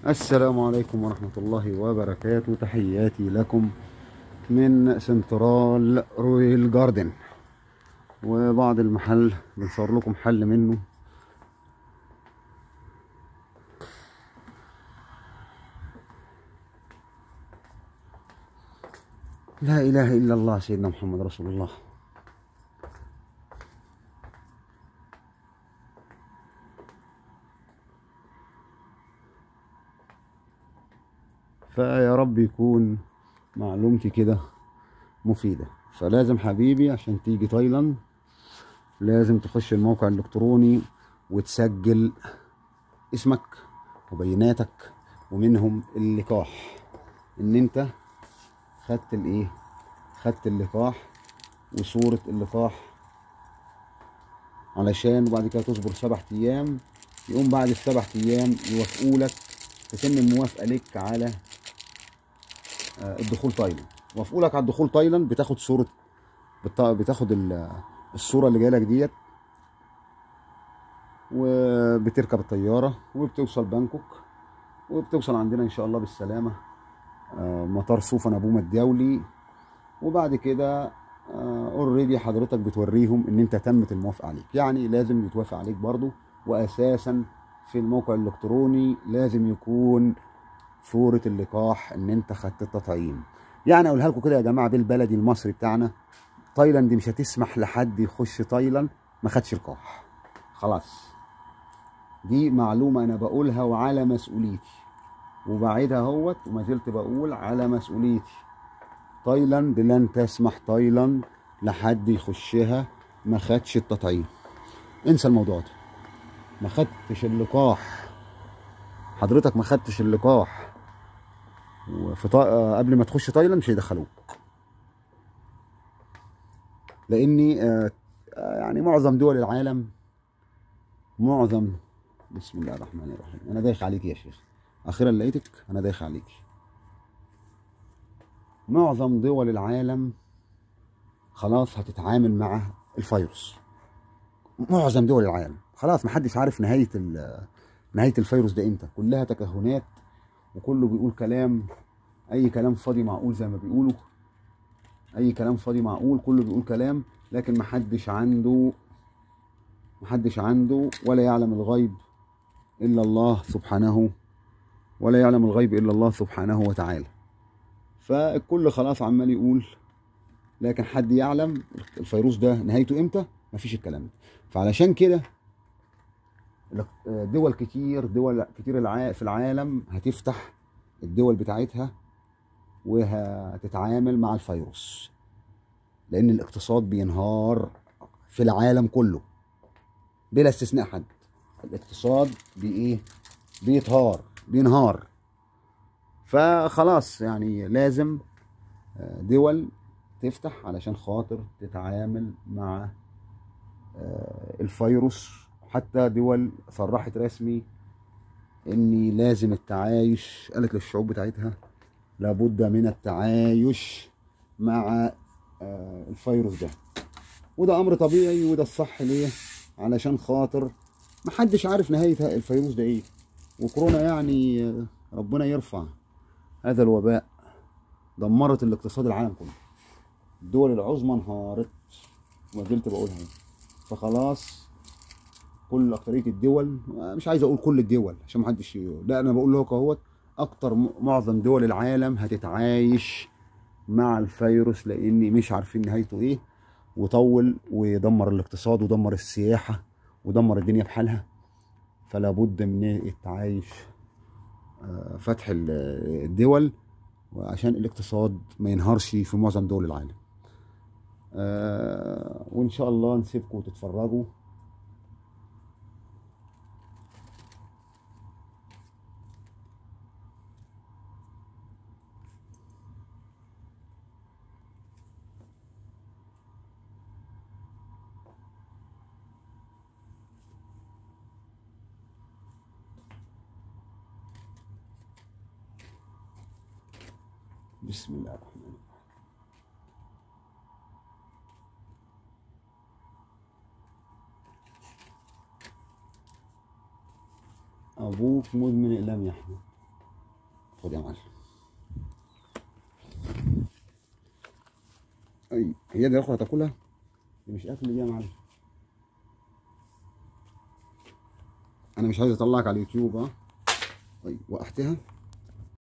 السلام عليكم ورحمة الله وبركاته تحياتي لكم من سنترال رويال جاردن وبعض المحل بنصور لكم حل منه لا إله إلا الله سيدنا محمد رسول الله فيا رب يكون معلومتي كده مفيدة فلازم حبيبي عشان تيجي تايلاند لازم تخش الموقع الإلكتروني وتسجل اسمك وبياناتك ومنهم اللقاح ان انت خدت الايه خدت اللقاح وصورة اللقاح علشان وبعد كده تصبر سبع ايام يقوم بعد السبع ايام يوافقوا لك تتم الموافقه لك على آه، الدخول تايلاند وافقوا لك على الدخول تايلاند بتاخد صوره بت- بتاخد ال- الصوره اللي جايه لك ديت وبتركب الطياره وبتوصل بانكوك وبتوصل عندنا ان شاء الله بالسلامه آه، مطار سوفن ابو الدولي وبعد كده اوريدي حضرتك بتوريهم ان انت تمت الموافقه عليك يعني لازم يتوافق عليك برضو واساسا في الموقع الالكتروني لازم يكون صورة اللقاح ان انت خدت التطعيم يعني اقولها لكم كده يا جماعه بالبلدي المصري بتاعنا تايلاند مش هتسمح لحد يخش تايلاند ما خدش لقاح خلاص دي معلومه انا بقولها وعلى مسؤوليتي وبعيدها اهوت وما زلت بقول على مسؤوليتي تايلاند لن تسمح تايلاند لحد يخشها ما خدش التطعيم انسى الموضوع ده ما خدتش اللقاح حضرتك ما خدتش اللقاح وفي طا... آه، قبل ما تخش تايلاند مش هيدخلوك لاني آه، آه، يعني معظم دول العالم معظم بسم الله الرحمن الرحيم انا دايخ عليك يا شيخ اخيرا لقيتك انا دايخ عليك معظم دول العالم خلاص هتتعامل مع الفيروس معظم دول العالم خلاص محدش عارف نهايه ال- نهايه الفيروس ده امتى كلها تكهنات وكله بيقول كلام اي كلام فاضي معقول زي ما بيقولوا اي كلام فاضي معقول كله بيقول كلام لكن محدش عنده محدش عنده ولا يعلم الغيب الا الله سبحانه ولا يعلم الغيب الا الله سبحانه وتعالى فالكل خلاص عمال يقول لكن حد يعلم الفيروس ده نهايته امتى مفيش الكلام ده فعلشان كده دول كتير دول كتير الع- في العالم هتفتح الدول بتاعتها وهتتعامل مع الفيروس لان الاقتصاد بينهار في العالم كله بلا استثناء حد الاقتصاد بايه بيتهار بينهار فخلاص يعني لازم آه، دول تفتح علشان خاطر تتعامل مع آه، الفيروس حتى دول صرحت رسمي اني لازم التعايش قالت للشعوب بتاعتها لابد من التعايش مع آه، الفيروس ده وده امر طبيعي وده الصح ليه علشان خاطر محدش عارف نهاية الفيروس ده ايه وكورونا يعني آه، ربنا يرفع هذا الوباء دمرت الاقتصاد العالم كله الدول العظمى انهارت وما زلت بقولها اهي. فخلاص كل اكتريه الدول مش عايز اقول كل الدول عشان محدش ي- لا انا بقول لك اهوت اكتر م- معظم دول العالم هتتعايش مع الفيروس لان مش عارفين نهايته ايه وطول ودمر الاقتصاد ودمر السياحه ودمر الدنيا بحالها فلا بد من التعايش آه، فتح ال- الدول وعشان الاقتصاد ما ينهارش في معظم دول العالم آه، وان شاء الله نسيبكم تتفرجوا بسم الله الرحمن الرحيم ابوك مدمن اقلام يا احمد خد يا معلم اي هي دي يا اخوة هتاكلها دي مش اكل دي يا معلم انا مش عايز اطلعك على اليوتيوب ها اي وقحتها